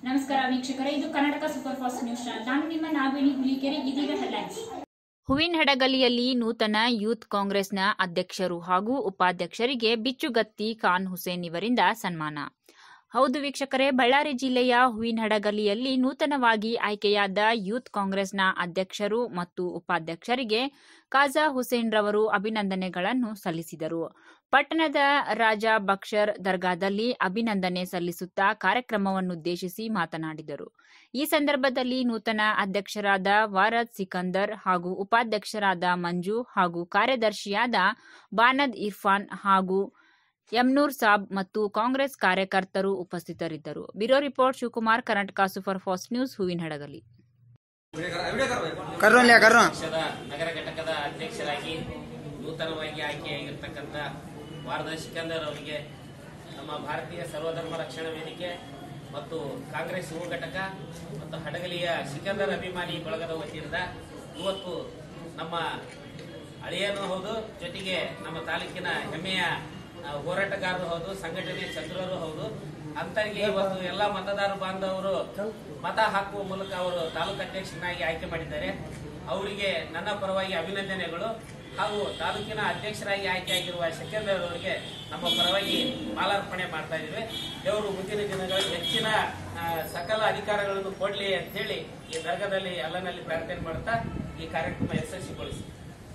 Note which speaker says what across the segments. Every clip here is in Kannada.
Speaker 1: ನಮಸ್ಕಾರ ವೀಕ್ಷಕರೇ ಇದು Karnataka super fast news channel ನಾನು ನಿಮ್ಮ ನಾಗವೇಣಿ ಹುಲಿಕೆರೆ ಇದೀಗ ಹೆಡ್ಲೈನ್ಸ್
Speaker 2: ಹೂವಿನಹಡಗಲಿಯಲ್ಲಿ ನೂತನ ಯೂತ್ ಕಾಂಗ್ರೆಸ್ನ ಅಧ್ಯಕ್ಷರು ಹಾಗೂ ಉಪಾಧ್ಯಕ್ಷರಿಗೆ ಬಿಚ್ಚುಗತ್ತಿ ಖಾನ್ ಹುಸೇನ್ ಇವರಿಂದ ಸನ್ಮಾನ ಹೌದು ವೀಕ್ಷಕರೇ ಬಳ್ಳಾರಿ ಜಿಲ್ಲೆಯ ಹೂವಿನಹಡಗಲಿಯಲ್ಲಿ ನೂತನವಾಗಿ ಆಯ್ಕೆಯಾದ ಯೂತ್ ಕಾಂಗ್ರೆಸ್ನ ಅಧ್ಯಕ್ಷರು ಮತ್ತು ಉಪಾಧ್ಯಕ್ಷರಿಗೆ ಕಾಜಾ ಹುಸೇನ್ ರವರು ಅಭಿನಂದನೆಗಳನ್ನು ಸಲ್ಲಿಸಿದರು ಪಟ್ಟಣದ ರಾಜ ಬಕ್ಷರ್ ದರ್ಗಾದಲ್ಲಿ ಅಭಿನಂದನೆ ಸಲ್ಲಿಸುತ್ತಾ ಕಾರ್ಯಕ್ರಮವನ್ನುದ್ದೇಶಿಸಿ ಮಾತನಾಡಿದರು ಈ ಸಂದರ್ಭದಲ್ಲಿ ನೂತನ ಅಧ್ಯಕ್ಷರಾದ ವಾರದ್ ಸಿಕಂದರ್ ಹಾಗೂ ಉಪಾಧ್ಯಕ್ಷರಾದ ಮಂಜು ಹಾಗೂ ಕಾರ್ಯದರ್ಶಿಯಾದ ಬಾನದ್ ಇರ್ಫಾನ್ ಹಾಗೂ ಯಮ್ನೂರ್ ಸಾಬ್ ಮತ್ತು ಕಾಂಗ್ರೆಸ್ ಕಾರ್ಯಕರ್ತರು ಉಪಸ್ಥಿತರಿದ್ದರು bureau report Shivakumar Karnataka super fast news Hoovinahadagali
Speaker 3: ಕರ್ರೋ ಲ್ಯಾ ಕರ್ರೋ
Speaker 4: ಪಕ್ಷದ ನಗರ ಘಟಕದ ಅಧ್ಯಕ್ಷರಾಗಿ ನೂತನವಾಗಿ ಆಯ್ಕೆಯಾಗಿರ್ತಕ್ಕಂಥ ವಾರದ ಸಿಕಂದರ್ ಅವರಿಗೆ ನಮ್ಮ ಭಾರತೀಯ ಸರ್ವಧರ್ಮ ರಕ್ಷಣಾ ವೇದಿಕೆ ಮತ್ತು ಕಾಂಗ್ರೆಸ್ ಯುವ ಘಟಕ ಮತ್ತು ಹಡಗಲಿಯ ಸಿಕಂದರ್ ಅಭಿಮಾನಿ ಬಳಗದ ವತಿಯಿಂದ ಇವತ್ತು ನಮ್ಮ ಅಳಿಯನೂ ಹೌದು ಜೊತೆಗೆ ನಮ್ಮ ತಾಲೂಕಿನ ಹೆಮ್ಮೆಯ ಆ, ಹೋರಾಟಗಾರರು ಹೌದು ಸಂಘಟನೆ ಚಂದ್ರರು ಹೌದು ಅಂತರಿಗೆ ಇವತ್ತು ಎಲ್ಲ ಮತದಾರ ಬಾಂಧವರು ಮತ ಹಾಕುವ ಮೂಲಕ ಅವರು ತಾಲೂಕು ಅಧ್ಯಕ್ಷನಾಗಿ ಆಯ್ಕೆ ಮಾಡಿದ್ದಾರೆ ಅವರಿಗೆ ನನ್ನ ಪರವಾಗಿ ಅಭಿನಂದನೆಗಳು ಹಾಗೂ ತಾಲೂಕಿನ ಅಧ್ಯಕ್ಷರಾಗಿ ಆಯ್ಕೆಯಾಗಿರುವ ಶಕೇಂದ್ರ ಅವರಿಗೆ ನಮ್ಮ ಪರವಾಗಿ ಮಾಲಾರ್ಪಣೆ ಮಾಡ್ತಾ ಇದ್ದೇವೆ ದೇವರು ಮುಂದಿನ ದಿನಗಳಲ್ಲಿ ಹೆಚ್ಚಿನ ಆ, ಸಕಲ ಅಧಿಕಾರಗಳನ್ನು ಕೊಡ್ಲಿ ಅಂತ ಹೇಳಿ ಈ ದರ್ಗದಲ್ಲಿ ಅಲ್ಲನಲ್ಲಿ ಪ್ರಾರ್ಥನೆ ಮಾಡ್ತಾ ಈ ಕಾರ್ಯಕ್ರಮ ಯಶಸ್ವಿಗೊಳಿಸಿ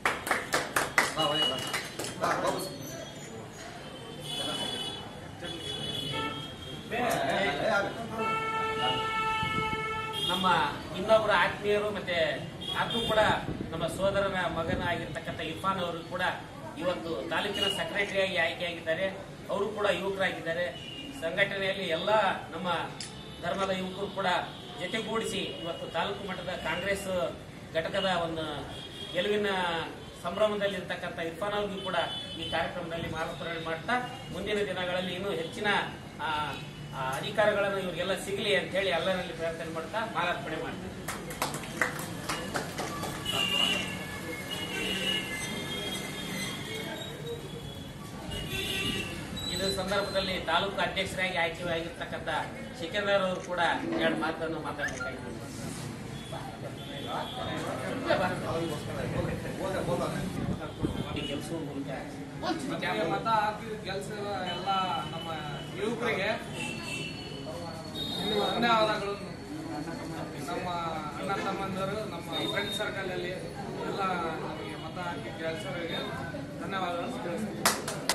Speaker 4: ನಮ್ಮ ಇನ್ನೊಬ್ಬರ ಆತ್ಮೀಯರು ಮತ್ತೆ ಆತೂ ಕೂಡ ನಮ್ಮ ಸೋದರನ ಮಗನ ಆಗಿರ್ತಕ್ಕಂಥ ಇರ್ಫಾನ್ ಅವರು ಕೂಡ ಇವತ್ತು ತಾಲೂಕಿನ ಸೆಕ್ರೆಟರಿಯಾಗಿ ಆಯ್ಕೆಯಾಗಿದ್ದಾರೆ ಅವರು ಕೂಡ ಯುವಕರಾಗಿದ್ದಾರೆ ಸಂಘಟನೆಯಲ್ಲಿ ಎಲ್ಲ ನಮ್ಮ ಧರ್ಮದ ಯುವಕರು ಕೂಡ ಜೊತೆಗೂಡಿಸಿ ಇವತ್ತು ತಾಲೂಕು ಮಟ್ಟದ ಕಾಂಗ್ರೆಸ್ ಘಟಕದ ಒಂದು ಗೆಲುವಿನ ಸಂಭ್ರಮದಲ್ಲಿರ್ತಕ್ಕಂಥ ಇರ್ಫಾನ್ ಅವ್ರಿಗೂ ಕೂಡ ಈ ಕಾರ್ಯಕ್ರಮದಲ್ಲಿ ಮಾರ್ಪಣೆ ಮಾಡ್ತಾ ಮುಂದಿನ ದಿನಗಳಲ್ಲಿ ಇನ್ನೂ ಹೆಚ್ಚಿನ ಆ, ಆ ಅಧಿಕಾರಗಳನ್ನು ಇವರಿಗೆಲ್ಲ ಸಿಗಲಿ ಅಂತ ಹೇಳಿ ಎಲ್ಲರಲ್ಲಿ ಪ್ರಾರ್ಥನೆ ಮಾಡ್ತಾ ಮಾಲಾರ್ಪಣೆ ಮಾಡ್ತಾರೆ ಇದು ಸಂದರ್ಭದಲ್ಲಿ ತಾಲೂಕು ಅಧ್ಯಕ್ಷರಾಗಿ ಆಯ್ಕೆಯಾಗಿರ್ತಕ್ಕಂಥ ಸಿಕಂದರ್ ಅವರು ಕೂಡ ಎರಡು ಮಾತನ್ನು ಮಾತಾಡಬೇಕಾಗಿದೆ ಈ ಕೆಲಸದ ಮೂಲಕ
Speaker 5: ಮತ್ತೆ ಮತ ಹಾಕಿ ಕೆಲಸ ಎಲ್ಲ ನಮ್ಮ ಯುವಕರಿಗೆ ಧನ್ಯವಾದಗಳು ನಮ್ಮ ಅಣ್ಣ ತಮ್ಮಂದರು ನಮ್ಮ ಫ್ರೆಂಡ್ ಸರ್ಕಲ್ ಅಲ್ಲಿ ಎಲ್ಲ ನಮಗೆ ಮತ ಹಾಕಿ ಕೆಲಸಗಳಿಗೆ ಧನ್ಯವಾದಗಳನ್ನು ತಿಳಿಸ್ತೀನಿ